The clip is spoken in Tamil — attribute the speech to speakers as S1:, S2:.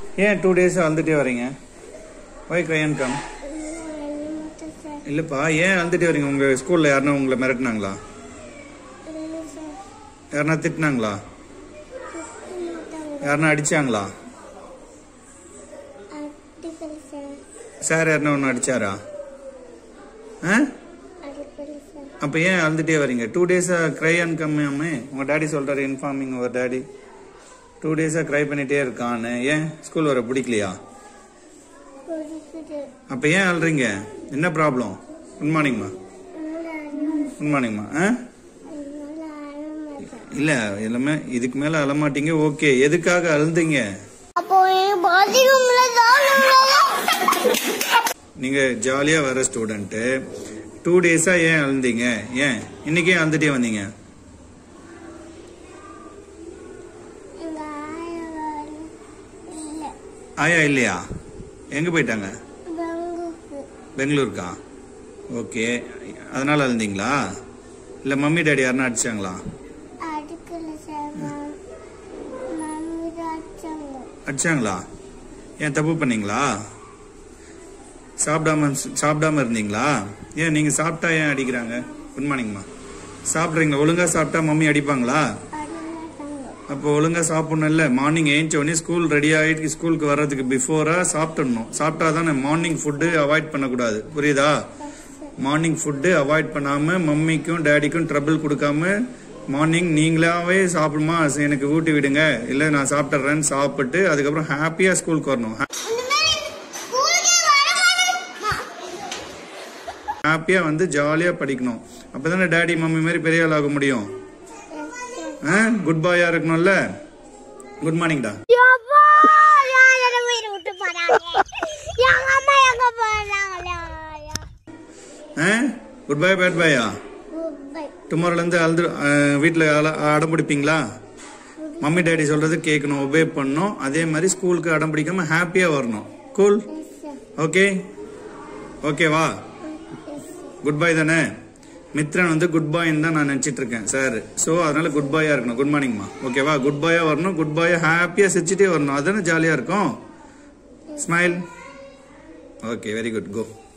S1: ஏன் டூ டேஸ் அழுதுட்டே வரீங்க ஒய் க்ரையன் கம் இல்லைப்பா ஏன் அழுதுட்டே வரீங்க உங்கள் ஸ்கூலில் யாருன்னா உங்களை மிரட்டினாங்களா யாருன்னா திட்டினாங்களா யாருன்னா அடிச்சாங்களா சார் யாருன்னா ஒன்று அடிச்சாரா ஆ அப்போ ஏன் அழுதுட்டே வரீங்க டூ டேஸாக க்ரை அண்ட் கம்மியாமே உங்கள் டேடி சொல்கிறாரு இன்ஃபார்மிங் உங்கள் டேடி டூ டேஸாக க்ரை பண்ணிகிட்டே இருக்கான்னு ஏன் ஸ்கூல் வர பிடிக்கலையா அப்போ ஏன் அழுறீங்க என்ன ப்ராப்ளம் குட் மார்னிங்மா குட் மார்னிங்மா ஆ இல்லை எல்லாமே இதுக்கு மேலே அழமாட்டீங்க ஓகே எதுக்காக அழுந்தீங்க
S2: அப்போ என் பாத்ரூம்ல தான்
S1: நீங்கள் ஜாலியாக வர ஸ்டூடெண்ட்டு டூ டேஸாக ஏன் அழுந்தீங்க ஏன் இன்னைக்கே அழுந்துட்டே வந்தீங்க
S2: எங்க ஆயா வரும். இல்ல
S1: ஆயா இல்லையா எங்கே போயிட்டாங்க
S2: பெங்குக்கு
S1: பெங்களூருக்கா ஓகே அதனால அழுந்தீங்களா இல்லை மம்மி டேடி யாருன்னா அடிச்சாங்களா
S2: அடுக்கல சார் மம்மி தான் அடிச்சாங்க
S1: அடிச்சாங்களா ஏன் தப்பு பண்ணீங்களா சாப்பிடாம சாப்பிடாம இருந்தீங்களா ஏன் நீங்கள் சாப்பிட்டா ஏன் அடிக்கிறாங்க குட் மார்னிங்மா சாப்பிட்றீங்களா ஒழுங்கா சாப்பிட்டா மம்மி அடிப்பாங்களா
S2: அடிமாட்டாங்க
S1: அப்போ ஒழுங்கா சாப்பிடணும்ல மார்னிங் ஏஞ்ச உடனே ஸ்கூல் ரெடி ஆகிட்டு ஸ்கூலுக்கு வர்றதுக்கு பிஃபோரா சாப்பிட்டுடணும் சாப்பிட்டா தானே மார்னிங் ஃபுட்டு அவாய்ட் பண்ணக்கூடாது புரியுதா மார்னிங் ஃபுட்டு அவாய்ட் பண்ணாம மம்மிக்கும் டேடிக்கும் ட்ரபிள் கொடுக்காம மார்னிங் நீங்களாவே சாப்பிடுமா எனக்கு ஊட்டி விடுங்க இல்லை நான் சாப்பிட்றேன்னு சாப்பிட்டு அதுக்கப்புறம் ஹாப்பியா ஸ்கூலுக்கு வரணும்
S2: இந்த மாதிரி ஸ்கூலுக்கே வரமாட்டேன்
S1: ஹாப்பியா வந்து ஜாலியா படிக்கணும் அப்பதானே டேடி மம்மி மாதிரி பெரிய ஆள் ஆக முடியும் குட் பாயா இருக்கணும்ல குட் மார்னிங்டா
S2: யப்பா யார வீடு விட்டு போறாங்க எங்க அம்மா எங்க போறாங்களா
S1: குட் பாய் பேட் பாயா
S2: குப்பை
S1: டுமாரோல இருந்து அழுது வீட்டில் அடம் பிடிப்பீங்களா மம்மி டேடி சொல்றது கேட்கணும் ஒபே பண்ணணும் அதே மாதிரி ஸ்கூலுக்கு அடம் பிடிக்காம ஹாப்பியா வரணும் கூல் ஓகே ஓகேவா குட் பாய் தானே மித்ரன் வந்து குட் பாய்ன்னு தான் நான் நினச்சிட்டு இருக்கேன் சார் ஸோ அதனால குட் பாயா இருக்கணும் குட் மார்னிங்மா ஓகேவா குட் பாயா வரணும் குட் பாயா ஹாப்பியா சிரிச்சிட்டே வரணும் அதுதானே ஜாலியா இருக்கும் ஸ்மைல் ஓகே வெரி குட் கோ